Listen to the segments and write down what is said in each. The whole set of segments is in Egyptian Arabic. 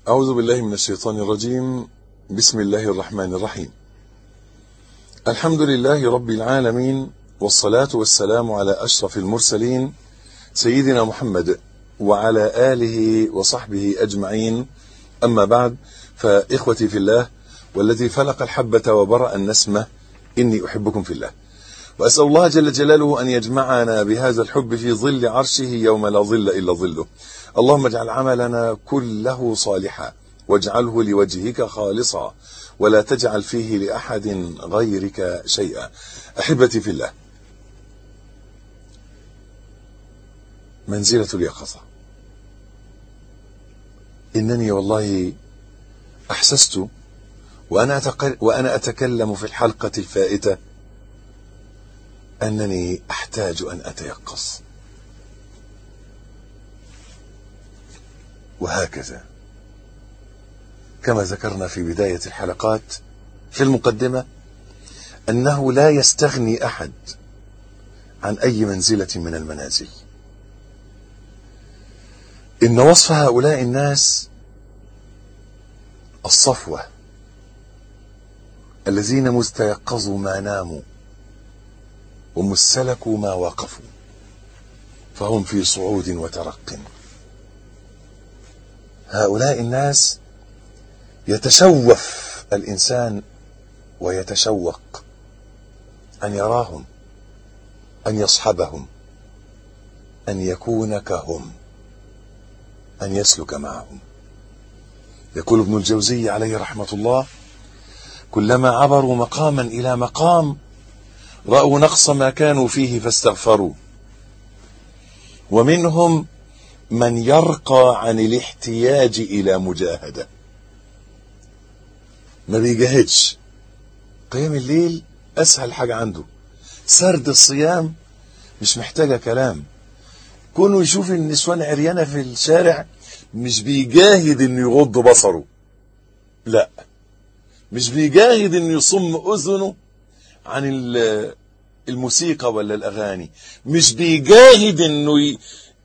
أعوذ بالله من الشيطان الرجيم بسم الله الرحمن الرحيم الحمد لله رب العالمين والصلاة والسلام على أشرف المرسلين سيدنا محمد وعلى آله وصحبه أجمعين أما بعد فإخوتي في الله والذي فلق الحبة وبرأ النسمة إني أحبكم في الله وأسأل الله جل جلاله أن يجمعنا بهذا الحب في ظل عرشه يوم لا ظل إلا ظله اللهم اجعل عملنا كله صالحا واجعله لوجهك خالصا ولا تجعل فيه لأحد غيرك شيئا أحبتي في الله منزلة اليقظة إنني والله أحسست وأنا, أتقل وأنا أتكلم في الحلقة الفائتة أنني أحتاج أن أتيقظ وهكذا كما ذكرنا في بداية الحلقات في المقدمة أنه لا يستغني أحد عن أي منزلة من المنازل إن وصف هؤلاء الناس الصفوة الذين مستيقظوا ما ناموا ومستلكوا ما وقفوا فهم في صعود وترق هؤلاء الناس يتشوف الإنسان ويتشوق أن يراهم أن يصحبهم أن يكون كهم أن يسلك معهم يقول ابن الجوزي عليه رحمة الله كلما عبروا مقاما إلى مقام رأوا نقص ما كانوا فيه فاستغفروا ومنهم من يرقى عن الاحتياج إلى مجاهدة ما بيجاهدش قيام الليل أسهل حاجة عنده سرد الصيام مش محتاجة كلام كونه يشوف النسوان عريانة في الشارع مش بيجاهد انه يغض بصره لا مش بيجاهد انه يصم اذنه عن الموسيقى ولا الاغاني مش بيجاهد انه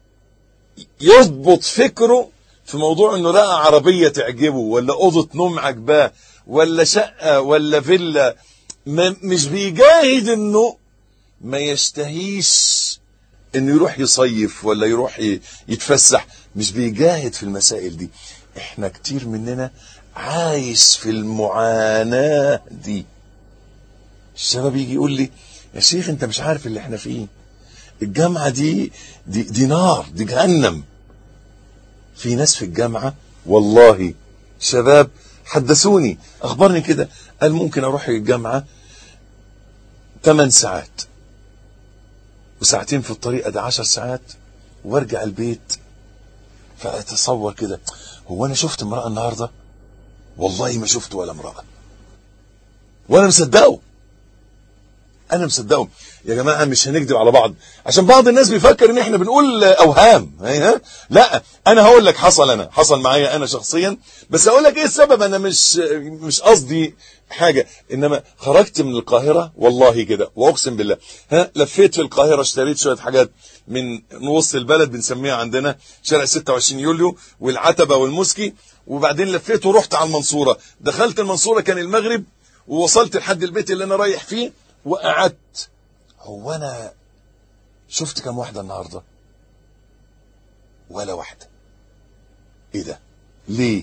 يضبط فكره في موضوع انه لقى عربيه تعجبه ولا اوضه نوم عجباه ولا شقه ولا فيلا مش بيجاهد انه ما يشتهيش انه يروح يصيف ولا يروح يتفسح مش بيجاهد في المسائل دي احنا كتير مننا عايش في المعاناة دي الشباب يجي يقول لي يا شيخ انت مش عارف اللي احنا فيه الجامعة دي دي, دي نار دي جهنم في ناس في الجامعة والله شباب حدثوني اخبرني كده قال ممكن اروح الجامعة 8 ساعات وساعتين في الطريق ادي 10 ساعات وارجع البيت فاتصور كده هو انا شفت امرأة النهاردة والله ما شفت ولا امرأة وانا مصدقه انا مصدقه يا جماعه مش هنكذب على بعض عشان بعض الناس بيفكر ان احنا بنقول اوهام ها لا انا هقول لك حصل انا حصل معايا انا شخصيا بس اقول لك ايه السبب انا مش مش قصدي حاجه انما خرجت من القاهره والله كده واقسم بالله ها لفيت في القاهره اشتريت شويه حاجات من وسط البلد بنسميها عندنا شارع 26 يوليو والعتبه والمسكي وبعدين لفيت ورحت على المنصوره دخلت المنصوره كان المغرب ووصلت لحد البيت اللي انا رايح فيه وقعدت هو انا شفت كم واحدة النهاردة ولا واحدة ايه ده ليه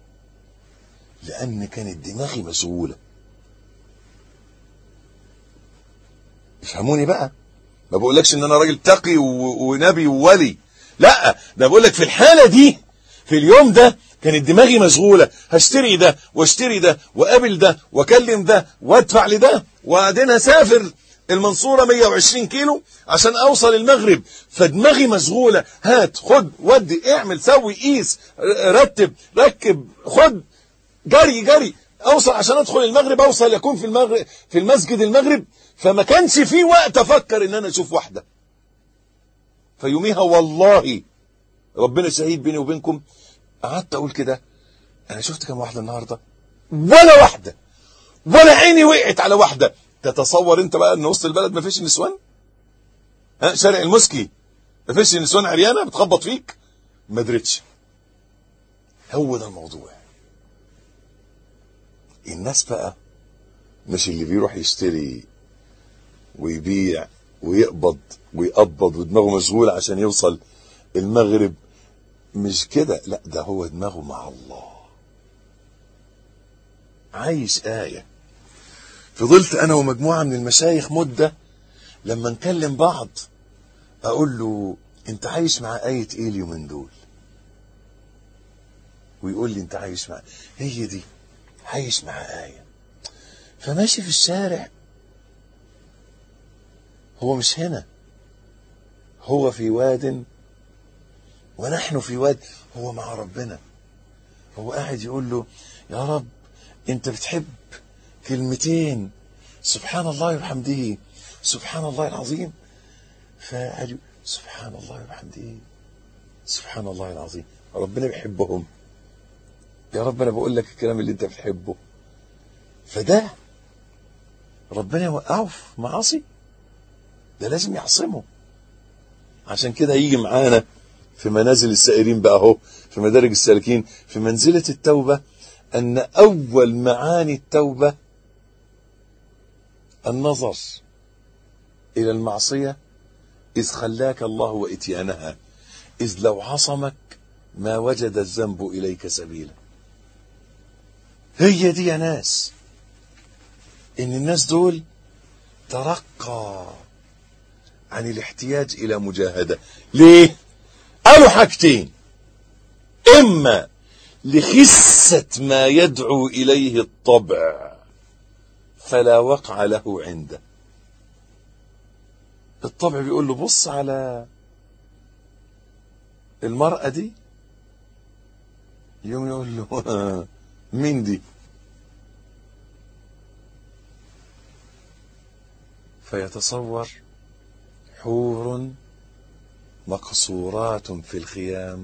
لان كانت دماغي مشغولة افهموني بقى ما بقولكش ان انا راجل تقي ونبي وولي لا ده بقول لك في الحالة دي في اليوم ده كانت دماغي مشغولة هشتري ده واشتري ده وقابل ده واكلم ده وادفع لده وبعدين هسافر المنصورة 120 كيلو عشان اوصل المغرب فدماغي مشغولة هات خد ودي اعمل سوي قيس رتب ركب خد جري جري اوصل عشان ادخل المغرب اوصل يكون في المغرب في المسجد المغرب فما كانش في وقت افكر ان انا اشوف واحدة فيوميها والله ربنا شهيد بيني وبينكم قعدت اقول كده انا شفت كم واحدة النهاردة ولا واحدة ولا عيني وقعت على واحدة تتصور انت بقى ان وسط البلد ما فيش نسوان ها شارع المسكي ما فيش نسوان عريانه بتخبط فيك ما درتش هو ده الموضوع الناس بقى مش اللي بيروح يشتري ويبيع ويقبض ويقبض ودماغه مشغولة عشان يوصل المغرب مش كده لا ده هو دماغه مع الله عايش آية فضلت أنا ومجموعة من المشايخ مدة لما نكلم بعض أقول له أنت عايش مع آية إيه اليومين دول ويقول لي أنت عايش مع هي دي عايش مع آية فماشي في الشارع هو مش هنا هو في واد ونحن في واد هو مع ربنا هو قاعد يقول له يا رب انت بتحب كلمتين سبحان الله وبحمده سبحان الله العظيم فقال سبحان الله وبحمده سبحان الله العظيم ربنا بيحبهم يا رب انا بقول لك الكلام اللي انت بتحبه فده ربنا يوقعه في معاصي ده لازم يعصمه عشان كده هيجي معانا في منازل السائرين بقى اهو في مدارج السالكين في منزلة التوبة أن أول معاني التوبة النظر إلى المعصية إذ خلاك الله وإتيانها إذ لو عصمك ما وجد الذنب إليك سبيلا هي دي يا ناس إن الناس دول ترقى عن الاحتياج إلى مجاهدة ليه؟ قالوا حاجتين إما لخسة ما يدعو إليه الطبع فلا وقع له عنده الطبع بيقول له بص على المرأة دي يوم يقول له مين دي فيتصور حور مقصورات في الخيام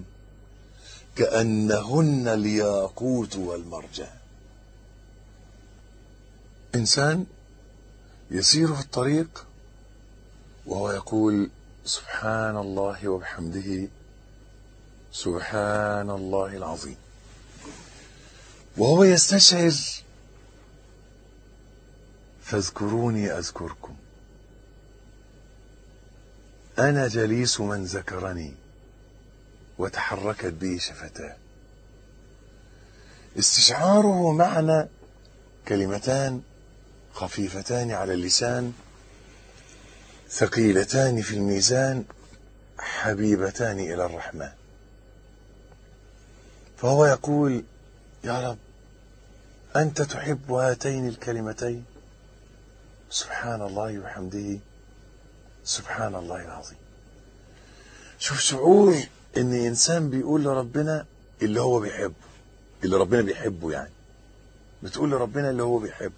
كأنهن الياقوت والمرجان إنسان يسير في الطريق وهو يقول سبحان الله وبحمده سبحان الله العظيم وهو يستشعر فاذكروني أذكركم أنا جليس من ذكرني وتحركت به شفتاه استشعاره معنى كلمتان خفيفتان على اللسان ثقيلتان في الميزان حبيبتان إلى الرحمن فهو يقول يا رب أنت تحب هاتين الكلمتين سبحان الله وبحمده سبحان الله العظيم شوف شعور ان انسان بيقول لربنا اللي هو بيحبه اللي ربنا بيحبه يعني بتقول لربنا اللي هو بيحبه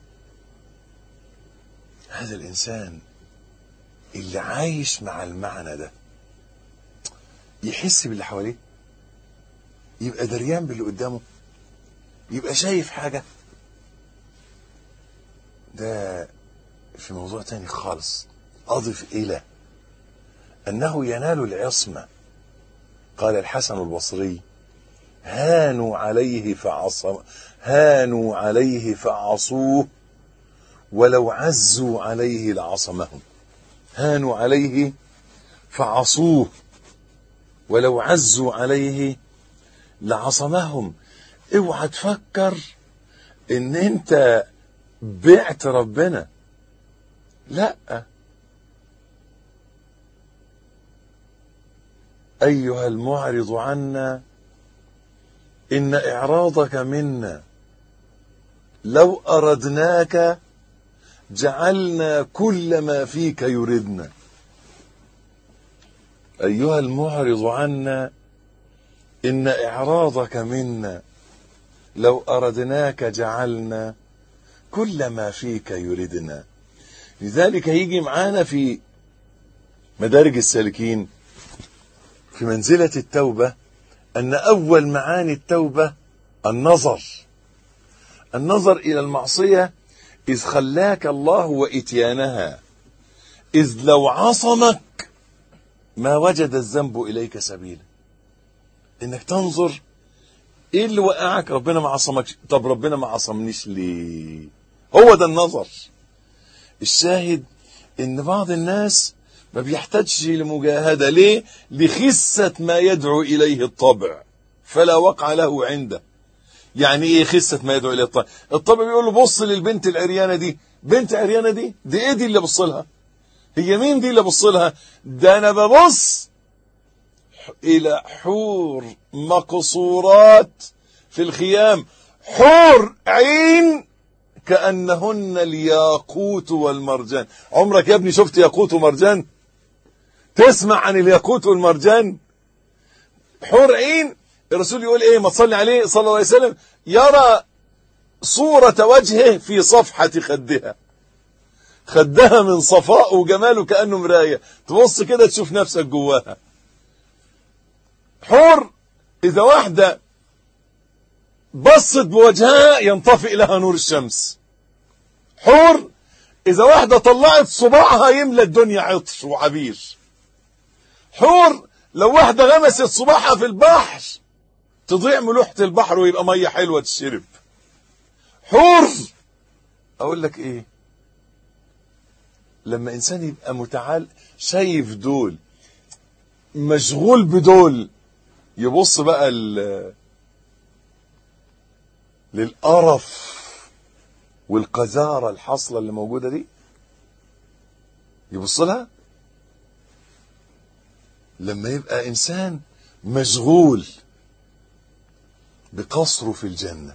هذا الانسان اللي عايش مع المعنى ده يحس باللي حواليه يبقى دريان باللي قدامه يبقى شايف حاجة ده في موضوع تاني خالص أضف إلى أنه ينال العصمة قال الحسن البصري هانوا عليه فعصم هانوا عليه فعصوه ولو عزوا عليه لعصمهم هانوا عليه فعصوه ولو عزوا عليه لعصمهم اوعى تفكر ان انت بعت ربنا لا ايها المعرض عنا ان اعراضك منا لو اردناك جعلنا كل ما فيك يردنا ايها المعرض عنا ان اعراضك منا لو اردناك جعلنا كل ما فيك يردنا لذلك هيجي معانا في مدارج السالكين في منزلة التوبة أن أول معاني التوبة النظر النظر إلى المعصية إذ خلاك الله وإتيانها إذ لو عصمك ما وجد الذنب إليك سبيلا إنك تنظر ايه اللي وقعك ربنا ما عصمكش طب ربنا ما عصمنيش ليه هو ده النظر الشاهد ان بعض الناس ما بيحتاجش لمجاهدة ليه لخسة ما يدعو اليه الطبع فلا وقع له عنده يعني ايه خسة ما يدعو اليه الطبع الطبع بيقول له بص للبنت العريانة دي بنت عريانة دي دي ايه دي اللي بص لها هي مين دي اللي بص لها ده انا ببص الى حور مقصورات في الخيام حور عين كأنهن الياقوت والمرجان عمرك يا ابني شفت ياقوت ومرجان تسمع عن الياقوت والمرجان حور عين الرسول يقول ايه ما تصلي عليه صلى الله عليه وسلم يرى صورة وجهه في صفحة خدها خدها من صفاء وجماله كأنه مراية تبص كده تشوف نفسك جواها حور إذا واحدة بصت بوجهها ينطفئ لها نور الشمس حور إذا واحدة طلعت صباعها يملى الدنيا عطش وعبير حور لو واحدة غمست صباعها في البحر تضيع ملوحة البحر ويبقى مية حلوة تشرب حور أقول لك إيه لما إنسان يبقى متعال شايف دول مشغول بدول يبص بقى للقرف والقذارة الحاصلة اللي موجودة دي يبص لها لما يبقى إنسان مشغول بقصره في الجنة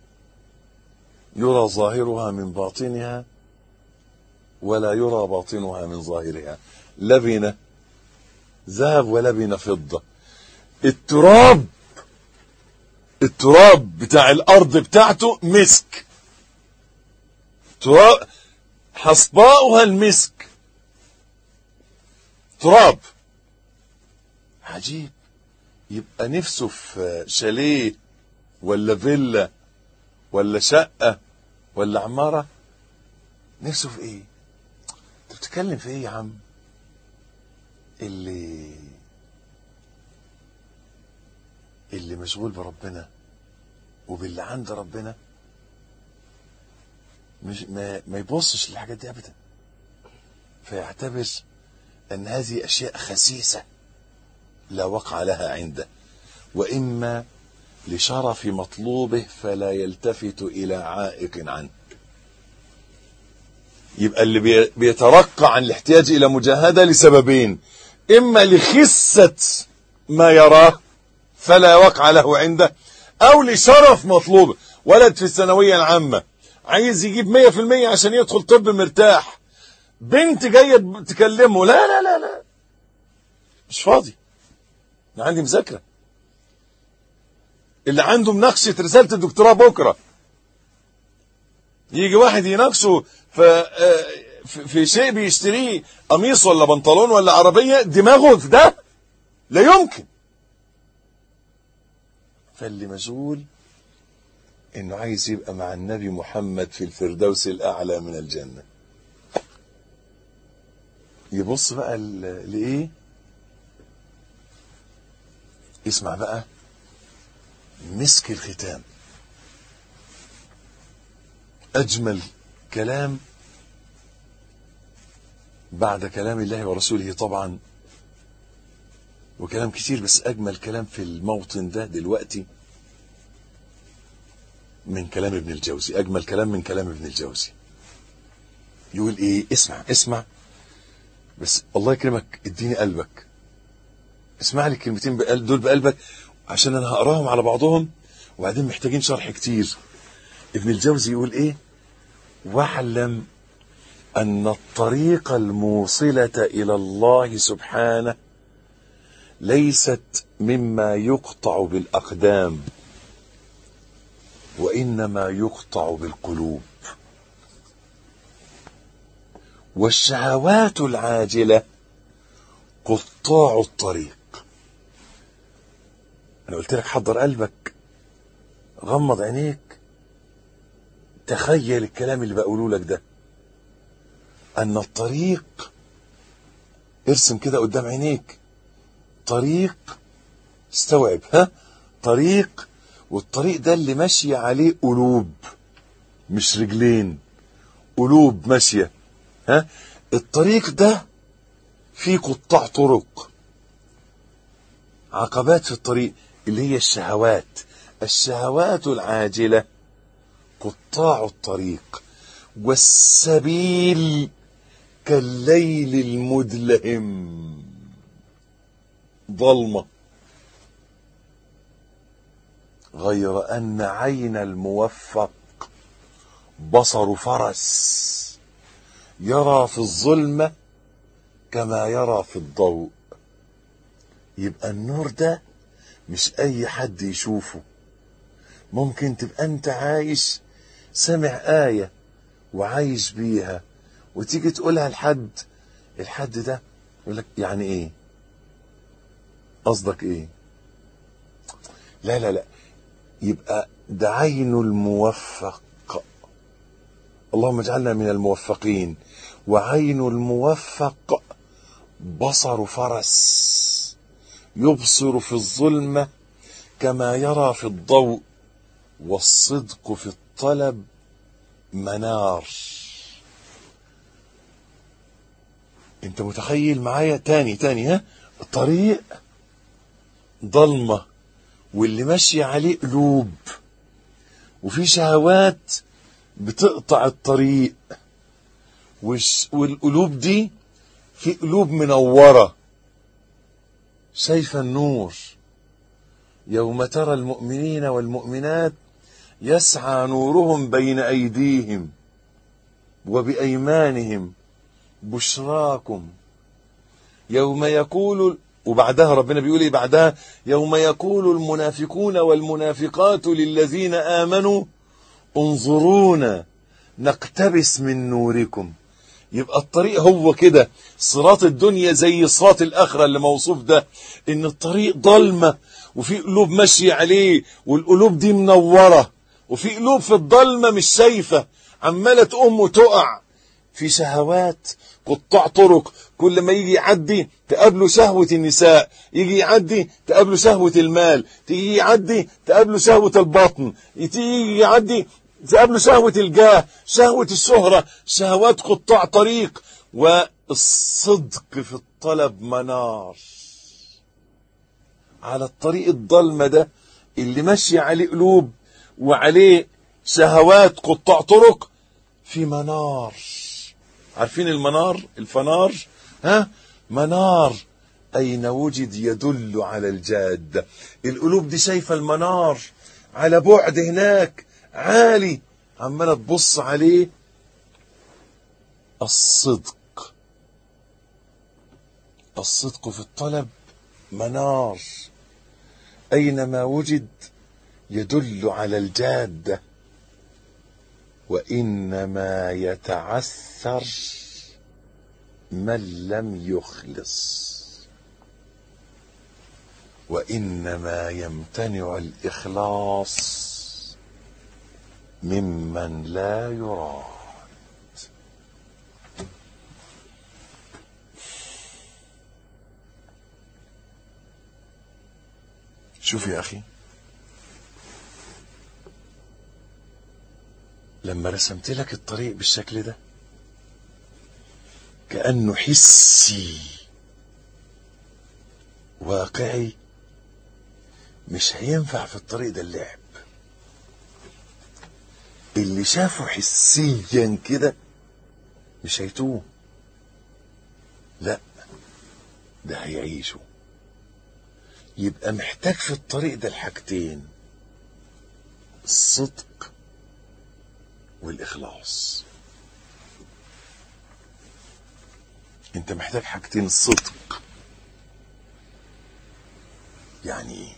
يرى ظاهرها من باطنها ولا يرى باطنها من ظاهرها لبنة ذهب ولبنة فضة التراب التراب بتاع الارض بتاعته مسك تراب حصباؤها المسك تراب عجيب يبقى نفسه في شاليه ولا فيلا ولا شقة ولا عمارة نفسه في ايه انت بتتكلم في ايه يا عم اللي اللي مشغول بربنا وباللي عند ربنا مش ما, ما يبصش للحاجات دي ابدا فيعتبر ان هذه اشياء خسيسه لا وقع لها عنده واما لشرف مطلوبه فلا يلتفت الى عائق عنه يبقى اللي بيترقى عن الاحتياج الى مجاهده لسببين اما لخسه ما يراه فلا وقع له عنده او لشرف مطلوب ولد في الثانوية العامة عايز يجيب مية في المية عشان يدخل طب مرتاح بنت جاية تكلمه لا لا لا لا مش فاضي انا عندي مذاكرة اللي عنده مناقشة رسالة الدكتوراه بكرة يجي واحد يناقشه في, في شيء بيشتريه قميص ولا بنطلون ولا عربية دماغه في ده لا يمكن فاللي مشغول انه عايز يبقى مع النبي محمد في الفردوس الاعلى من الجنه يبص بقى لايه اسمع بقى مسك الختام اجمل كلام بعد كلام الله ورسوله طبعا وكلام كتير بس اجمل كلام في الموطن ده دلوقتي من كلام ابن الجوزي اجمل كلام من كلام ابن الجوزي يقول ايه اسمع اسمع بس الله يكرمك اديني قلبك اسمع لي الكلمتين دول بقلبك عشان انا هقراهم على بعضهم وبعدين محتاجين شرح كتير ابن الجوزي يقول ايه واعلم ان الطريق الموصله الى الله سبحانه ليست مما يقطع بالاقدام وانما يقطع بالقلوب والشهوات العاجله قطاع الطريق انا قلت لك حضر قلبك غمض عينيك تخيل الكلام اللي بقوله لك ده ان الطريق ارسم كده قدام عينيك طريق استوعب ها طريق والطريق ده اللي ماشية عليه قلوب مش رجلين قلوب ماشية ها الطريق ده فيه قطاع طرق عقبات في الطريق اللي هي الشهوات الشهوات العاجلة قطاع الطريق والسبيل كالليل المدلهم ظلمة غير أن عين الموفق بصر فرس يرى في الظلمة كما يرى في الضوء يبقى النور ده مش أي حد يشوفه ممكن تبقى أنت عايش سمع آية وعايش بيها وتيجي تقولها لحد الحد ده يقول لك يعني ايه قصدك ايه لا لا لا يبقى ده عين الموفق اللهم اجعلنا من الموفقين وعين الموفق بصر فرس يبصر في الظلمه كما يرى في الضوء والصدق في الطلب منار انت متخيل معايا تاني تاني ها الطريق ضلمة واللي ماشي عليه قلوب وفي شهوات بتقطع الطريق والش- والقلوب دي في قلوب منورة شايفة النور يوم ترى المؤمنين والمؤمنات يسعى نورهم بين أيديهم وبأيمانهم بشراكم يوم يقول وبعدها ربنا بيقول ايه بعدها يوم يقول المنافقون والمنافقات للذين آمنوا انظرونا نقتبس من نوركم يبقى الطريق هو كده صراط الدنيا زي صراط الآخرة اللي موصوف ده إن الطريق ضلمة وفي قلوب ماشية عليه والقلوب دي منورة وفي قلوب في الضلمة مش شايفة عمالة تقوم وتقع في شهوات قطاع طرق كل ما يجي يعدي تقابله شهوة النساء يجي يعدي تقابله شهوة المال تيجي يعدي تقابله شهوة البطن تيجي يعدي تقابله شهوة الجاه شهوة الشهرة شهوات قطاع طريق والصدق في الطلب منار على الطريق الضلمة ده اللي ماشي عليه قلوب وعليه شهوات قطاع طرق في منار عارفين المنار الفنار ها منار أين وجد يدل على الجادة القلوب دي شايفة المنار على بعد هناك عالي عمالة تبص عليه الصدق الصدق في الطلب منار أينما وجد يدل على الجادة وإنما يتعثر من لم يخلص وإنما يمتنع الإخلاص ممن لا يراد شوف يا أخي لما رسمت لك الطريق بالشكل ده كأنه حسي واقعي مش هينفع في الطريق ده اللعب اللي شافه حسيا كده مش هيتوه لا ده هيعيشه يبقى محتاج في الطريق ده الحاجتين الصدق والإخلاص انت محتاج حاجتين الصدق يعني ايه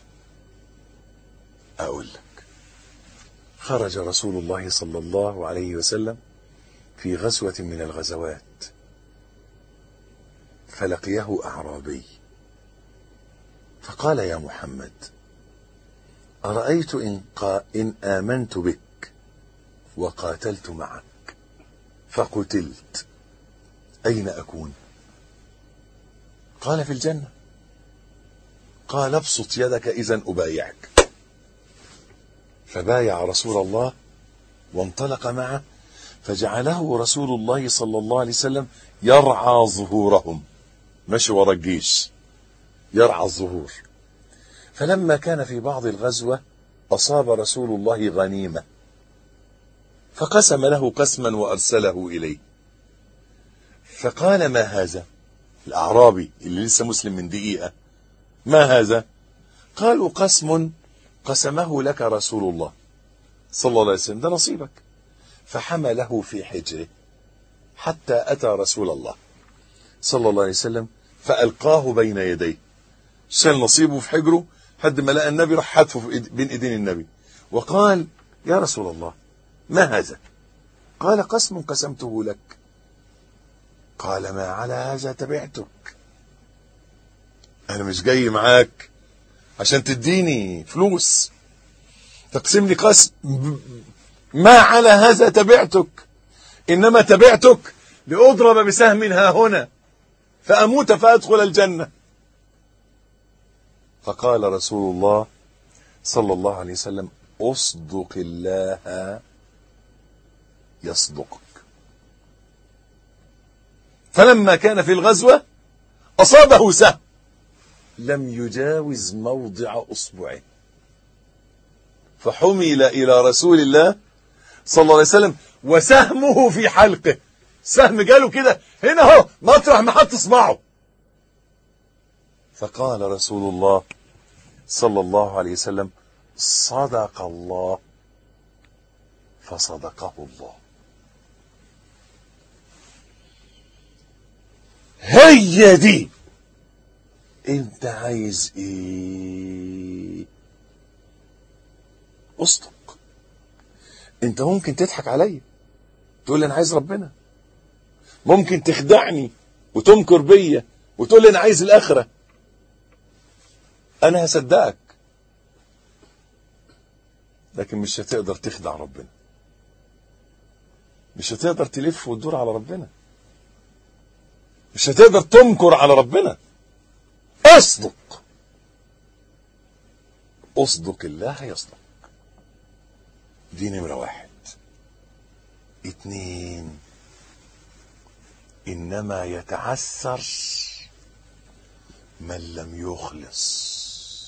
اقول لك خرج رسول الله صلى الله عليه وسلم في غزوة من الغزوات فلقيه أعرابي فقال يا محمد أرأيت إن, قا إن آمنت بك وقاتلت معك فقتلت أين أكون قال في الجنة قال ابسط يدك إذا أبايعك فبايع رسول الله وانطلق معه فجعله رسول الله صلى الله عليه وسلم يرعى ظهورهم مشي ورا الجيش يرعى الظهور فلما كان في بعض الغزوة أصاب رسول الله غنيمة فقسم له قسما وأرسله إليه فقال ما هذا الأعرابي اللي لسه مسلم من دقيقة ما هذا قالوا قسم قسمه لك رسول الله صلى الله عليه وسلم ده نصيبك فحمله في حجره حتى أتى رسول الله صلى الله عليه وسلم فألقاه بين يديه شال نصيبه في حجره حد ما لقى النبي راح حتفه في إيد- بين ايدين النبي وقال يا رسول الله ما هذا قال قسم قسمته لك قال ما على هذا تبعتك انا مش جاي معاك عشان تديني فلوس تقسم لي قسم ما على هذا تبعتك انما تبعتك لاضرب بسهم ها هنا فاموت فادخل الجنه فقال رسول الله صلى الله عليه وسلم اصدق الله يصدقك فلما كان في الغزوة أصابه سهم لم يجاوز موضع أصبعه فحمل إلى رسول الله صلى الله عليه وسلم وسهمه في حلقه سهم جاله كده هنا اهو مطرح ما حط اصبعه فقال رسول الله صلى الله عليه وسلم صدق الله فصدقه الله هي دي انت عايز ايه اصدق انت ممكن تضحك عليا تقول لي انا عايز ربنا ممكن تخدعني وتمكر بيا وتقول لي انا عايز الاخره انا هصدقك لكن مش هتقدر تخدع ربنا مش هتقدر تلف وتدور على ربنا مش هتقدر تمكر على ربنا اصدق اصدق الله يصدق دي نمرة واحد اتنين انما يتعثر من لم يخلص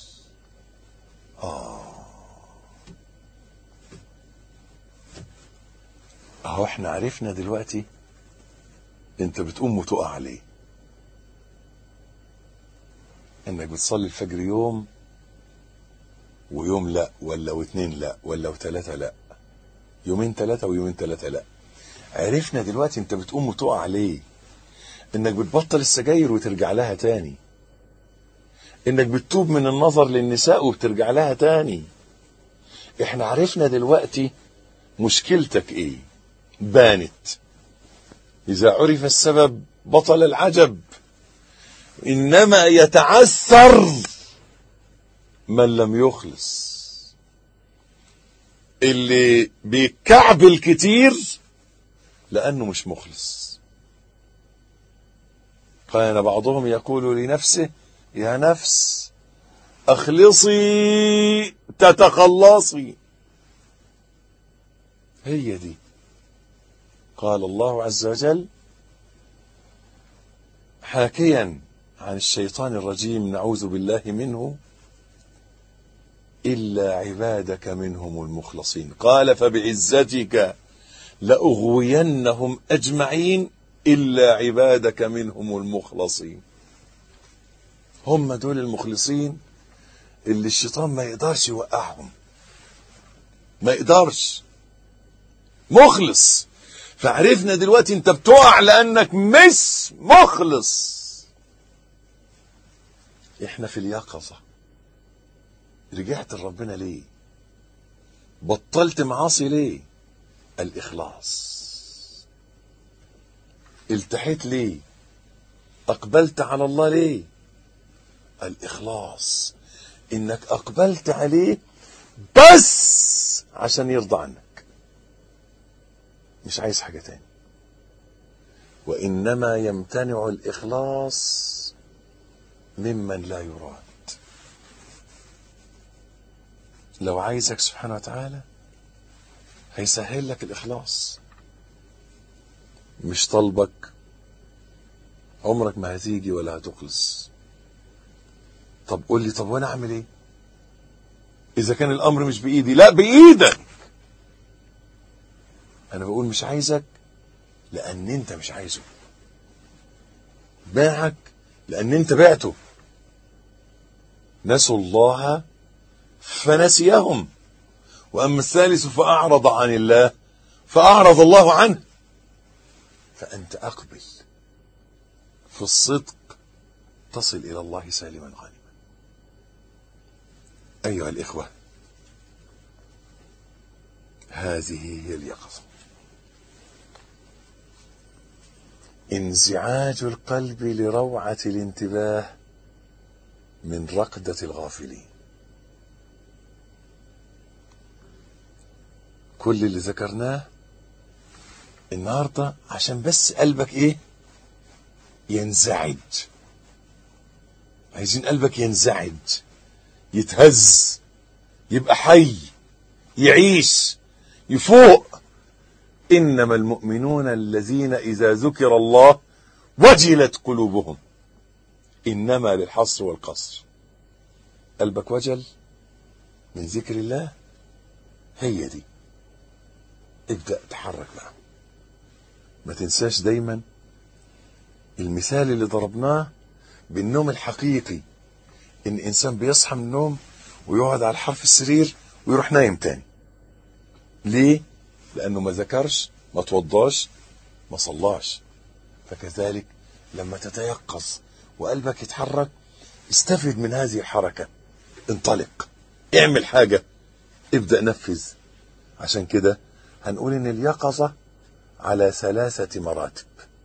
اه اهو احنا عرفنا دلوقتي انت بتقوم وتقع ليه انك بتصلي الفجر يوم ويوم لا ولا واتنين لا ولا وتلاتة لا يومين تلاتة ويومين تلاتة لا عرفنا دلوقتي انت بتقوم وتقع ليه انك بتبطل السجاير وترجع لها تاني انك بتتوب من النظر للنساء وبترجع لها تاني احنا عرفنا دلوقتي مشكلتك ايه بانت اذا عرف السبب بطل العجب انما يتعثر من لم يخلص اللي بيكعبل كتير لانه مش مخلص كان بعضهم يقول لنفسه يا نفس اخلصي تتخلصي هي دي قال الله عز وجل حاكيا عن الشيطان الرجيم نعوذ بالله منه إلا عبادك منهم المخلصين قال فبعزتك لأغوينهم أجمعين إلا عبادك منهم المخلصين هم دول المخلصين اللي الشيطان ما يقدرش يوقعهم ما يقدرش مخلص فعرفنا دلوقتي انت بتقع لانك مش مخلص احنا في اليقظه رجعت لربنا ليه بطلت معاصي ليه الاخلاص التحيت ليه اقبلت على الله ليه الاخلاص انك اقبلت عليه بس عشان يرضى عنك مش عايز حاجة تاني وإنما يمتنع الإخلاص ممن لا يراد لو عايزك سبحانه وتعالى هيسهل لك الإخلاص مش طلبك عمرك ما هتيجي ولا هتخلص طب قول لي طب وانا اعمل ايه اذا كان الامر مش بايدي لا بايدك انا بقول مش عايزك لان انت مش عايزه باعك لان انت بعته نسوا الله فنسيهم واما الثالث فاعرض عن الله فاعرض الله عنه فانت اقبل في الصدق تصل الى الله سالما غانما ايها الاخوه هذه هي اليقظه انزعاج القلب لروعه الانتباه من رقده الغافلين كل اللي ذكرناه النهارده عشان بس قلبك ايه ينزعج عايزين قلبك ينزعج يتهز يبقى حي يعيش يفوق انما المؤمنون الذين اذا ذكر الله وجلت قلوبهم انما للحصر والقصر قلبك وجل من ذكر الله هي دي ابدا تحرك بقى ما تنساش دايما المثال اللي ضربناه بالنوم الحقيقي ان انسان بيصحى من النوم ويقعد على حرف السرير ويروح نايم تاني ليه لانه ما ذكرش ما توضاش ما صلاش فكذلك لما تتيقظ وقلبك يتحرك استفد من هذه الحركه انطلق اعمل حاجه ابدا نفذ عشان كده هنقول ان اليقظه على ثلاثه مراتب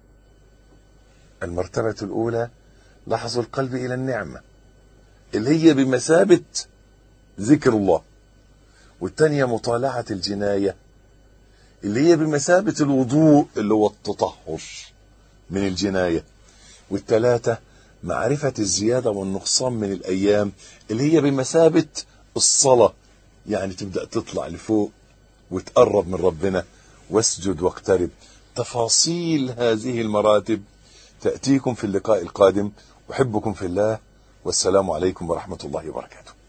المرتبه الاولى لحظ القلب الى النعمه اللي هي بمثابه ذكر الله والثانيه مطالعه الجنايه اللي هي بمثابه الوضوء اللي هو التطهر من الجنايه والثلاثه معرفه الزياده والنقصان من الايام اللي هي بمثابه الصلاه يعني تبدا تطلع لفوق وتقرب من ربنا واسجد واقترب تفاصيل هذه المراتب تأتيكم في اللقاء القادم أحبكم في الله والسلام عليكم ورحمة الله وبركاته